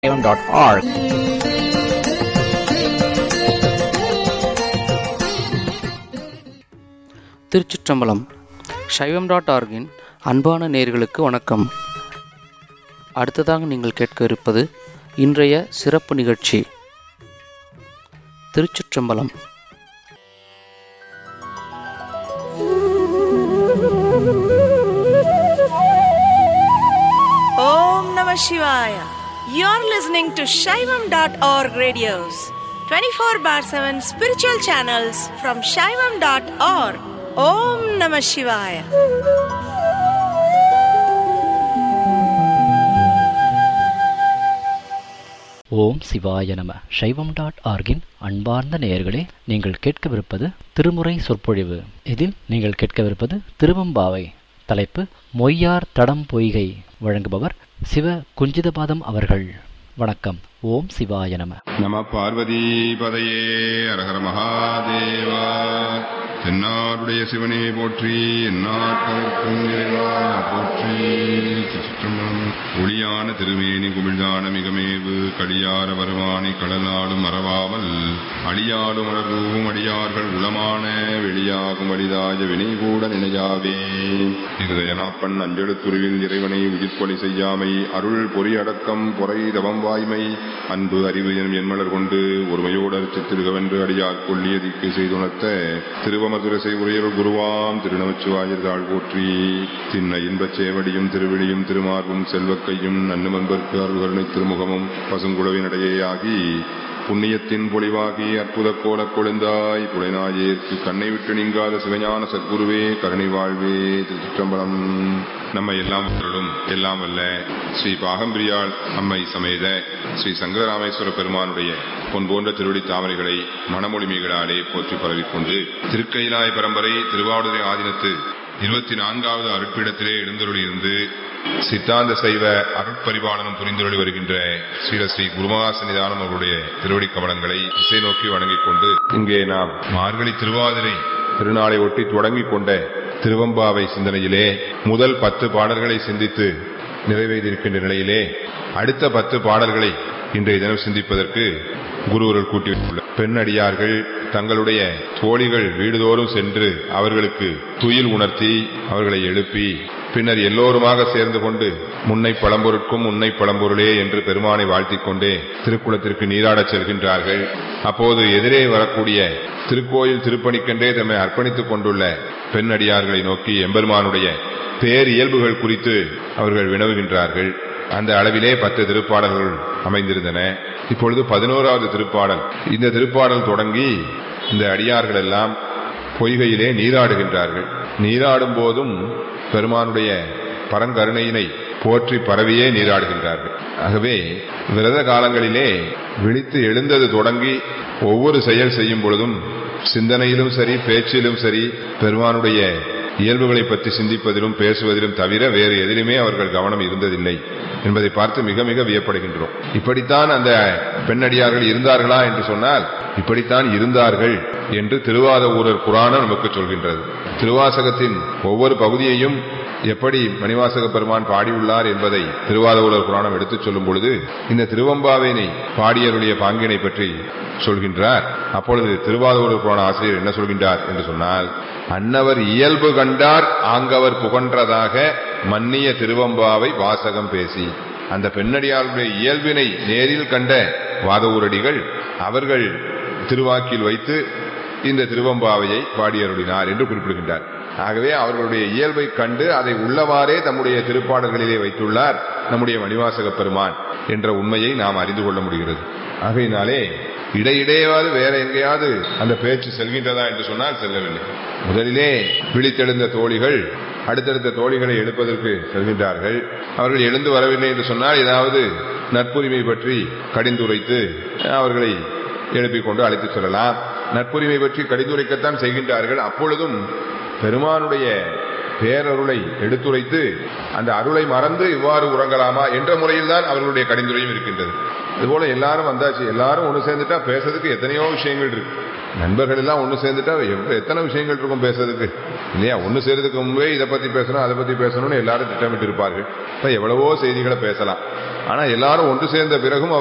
shaivam.org. திருச்சிற்றம்பலம் சைவம் dot ஆர்கின் அன்பான நேர்களுக்கு வணக்கம் அடுத்ததாக நீங்கள் கேட்க இருப்பது இன்றைய சிறப்பு நிகழ்ச்சி திருச்சிற்றம்பலம் Om Namah Shivaya. You're listening to Shaivam.org radios, 24 bar 7 spiritual channels from Shaivam.org. Om Namah Shivaya. ஓம் சிவாய நம சைவம் டாட் ஆர்கின் அன்பார்ந்த நேயர்களே நீங்கள் கேட்கவிருப்பது திருமுறை சொற்பொழிவு இதில் நீங்கள் கேட்கவிருப்பது திருவம்பாவை தலைப்பு மொய்யார் தடம் பொய்கை வழங்குபவர் சிவ குஞ்சிதபாதம் அவர்கள் வணக்கம் ஓம் சிவாய நம நம பார்வதி பதையே அரஹர மகாதேவா தென்னாடுடைய சிவனே போற்றி எந்நாட்டவர்க்கும் இறைவா போற்றி திருச்சிற்றம்பலம். ஒளியான திருமேனி குமிழ்தான மிகமேவு களியார வருவானை கடலாடும் மறவாமல் அழியாடும் மலர்வூவும் அடியார்கள் உளமான வெளியாகும் வழிதாய வினை கூட நினையாவே இருதயனாப்பன் அஞ்செழுத்துருவில் இறைவனை உயிர்ப்பொலி செய்யாமை அருள் பொறி அடக்கம் பொறை தவம் வாய்மை அன்பு அறிவு எனும் என்மலர் கொண்டு ஒருமையோடு அர்ச்சித்திருகவென்று அடியார் கொள்ளியதிக்கு செய்துணர்த்த திருவமதுரசை உரையருள் குருவாம் திருநமச்சிவாயர் தாழ் போற்றி திண்ண இன்பச் சேவடியும் திருவிழியும் திருமார்பும் செல்வக்கையும் நன்னுமன்பர்க்கு அருள்கருணை திருமுகமும் பசுங்குழவினடையே ஆகி புண்ணியத்தின் பொலிவாகி அற்புத கோல கொழுந்தாய் புலைநாயேற்கு கண்ணை விட்டு நீங்காத சிவஞான சத்குருவே கருணை வாழ்வே திருச்சிற்றம்பலம் நம்ம எல்லாம் உத்தரலும் எல்லாம் வல்ல ஸ்ரீ பாகம்பிரியாள் அம்மை சமேத ஸ்ரீ சங்கரராமேஸ்வர பெருமானுடைய பொன் போன்ற திருவடி தாமரைகளை மணமொழிமைகளாலே போற்றி பரவிக்கொண்டு திருக்கைலாய பரம்பரை திருவாவடுதுறை ஆதீனத்து இருபத்தி நான்காவது அருட்பீடத்திலே எழுந்தருளியிருந்து சித்தாந்த சைவ அருட்பரிபாலனம் புரிந்துள்ளி வருகின்ற ஸ்ரீல ஸ்ரீ குருமகாசனிதானம் அவருடைய திருவடி கமலங்களை இசை நோக்கி வணங்கிக் கொண்டு இங்கே நாம் மார்கழி திருவாதிரை திருநாளை ஒட்டி தொடங்கிக் கொண்ட திருவம்பாவை சிந்தனையிலே முதல் பத்து பாடல்களை சிந்தித்து நிறைவேறியிருக்கின்ற நிலையிலே அடுத்த பத்து பாடல்களை இன்றைய தினம் சிந்திப்பதற்கு குருவர்கள் கூட்டி வைத்துள்ளார் பெண் அடியார்கள் தங்களுடைய தோழிகள் வீடுதோறும் சென்று அவர்களுக்கு துயில் உணர்த்தி அவர்களை எழுப்பி பின்னர் எல்லோருமாக சேர்ந்து கொண்டு முன்னை பழம்பொருட்கும் உன்னை பழம்பொருளே என்று பெருமானை வாழ்த்திக் கொண்டே திருக்குளத்திற்கு நீராடச் செல்கின்றார்கள் அப்போது எதிரே வரக்கூடிய திருக்கோயில் திருப்பணிக்கென்றே தம்மை அர்ப்பணித்துக் கொண்டுள்ள பெண் அடியார்களை நோக்கி எம்பெருமானுடைய பேர் இயல்புகள் குறித்து அவர்கள் வினவுகின்றார்கள் அந்த அளவிலே பத்து திருப்பாடல்கள் அமைந்திருந்தன இப்பொழுது பதினோராவது திருப்பாடல் இந்த திருப்பாடல் தொடங்கி இந்த அடியார்கள் எல்லாம் பொய்கையிலே நீராடுகின்றார்கள் நீராடும் போதும் பெருமானுடைய பரங்கருணையினை போற்றி பரவியே நீராடுகின்றார்கள் ஆகவே விரத காலங்களிலே விழித்து எழுந்தது தொடங்கி ஒவ்வொரு செயல் செய்யும் பொழுதும் சிந்தனையிலும் சரி பேச்சிலும் சரி பெருமானுடைய இயல்புகளை பற்றி சிந்திப்பதிலும் பேசுவதிலும் தவிர வேறு எதிலுமே அவர்கள் கவனம் இருந்ததில்லை என்பதை பார்த்து மிக மிக வியப்படுகின்றோம் இப்படித்தான் அந்த பெண்ணடியார்கள் இருந்தார்களா என்று சொன்னால் இப்படித்தான் இருந்தார்கள் என்று திருவாத ஊரர் புராணம் நமக்கு சொல்கின்றது திருவாசகத்தின் ஒவ்வொரு பகுதியையும் எப்படி மணிவாசக பெருமான் பாடியுள்ளார் என்பதை திருவாதூரர் புராணம் எடுத்துச் சொல்லும் பொழுது இந்த திருவம்பாவினை பாடியருடைய பாங்கினை பற்றி சொல்கின்றார் அப்பொழுது திருவாதூரர் புராண ஆசிரியர் என்ன சொல்கின்றார் என்று சொன்னால் அன்னவர் இயல்பு கண்டார் ஆங்கவர் புகன்றதாக மன்னிய திருவம்பாவை வாசகம் பேசி அந்த பெண்ணடியாருடைய இயல்பினை நேரில் கண்ட வாதவூரடிகள் அவர்கள் திருவாக்கில் வைத்து இந்த திருவம்பாவையை பாடியருளினார் என்று குறிப்பிடுகின்றார் ஆகவே அவர்களுடைய இயல்பை கண்டு அதை உள்ளவாறே தம்முடைய திருப்பாடல்களிலே வைத்துள்ளார் நம்முடைய மணிவாசக பெருமான் என்ற உண்மையை நாம் அறிந்து கொள்ள முடிகிறது ஆகையினாலே இடையிடையாவது வேற எங்கேயாவது அந்த பேச்சு செல்கின்றதா என்று சொன்னால் செல்லவில்லை முதலிலே விழித்தெழுந்த தோழிகள் அடுத்தடுத்த தோழிகளை எழுப்பதற்கு செல்கின்றார்கள் அவர்கள் எழுந்து வரவில்லை என்று சொன்னால் ஏதாவது நட்புரிமை பற்றி கடிந்துரைத்து அவர்களை எழுப்பிக் கொண்டு அழைத்துச் செல்லலாம் நட்புரிமை பற்றி கடிந்துரைக்கத்தான் செய்கின்றார்கள் அப்பொழுதும் பெருமானுடைய பேரருளை எடுத்துரைத்து அந்த அருளை மறந்து இவ்வாறு உறங்கலாமா என்ற முறையில் தான் அவர்களுடைய கடிந்துரையும் இருக்கின்றது அதுபோல எல்லாரும் வந்தாச்சு எல்லாரும் ஒன்று சேர்ந்துட்டா பேசுறதுக்கு எத்தனையோ விஷயங்கள் இருக்கு நண்பர்கள் எல்லாம் ஒன்று சேர்ந்துட்டா எவ்வ- எத்தனை விஷயங்கள் இருக்கும் பேசுறதுக்கு இல்லையா ஒன்று சேர்றதுக்கு முன்பே இதை பத்தி பேசணும் அதை பத்தி பேசணும்னு எல்லாரும் திட்டமிட்டு இருப்பார்கள் இப்ப எவ்வளவோ செய்திகளை பேசலாம் ஆனா எல்லாரும் ஒன்று சேர்ந்த பிறகும்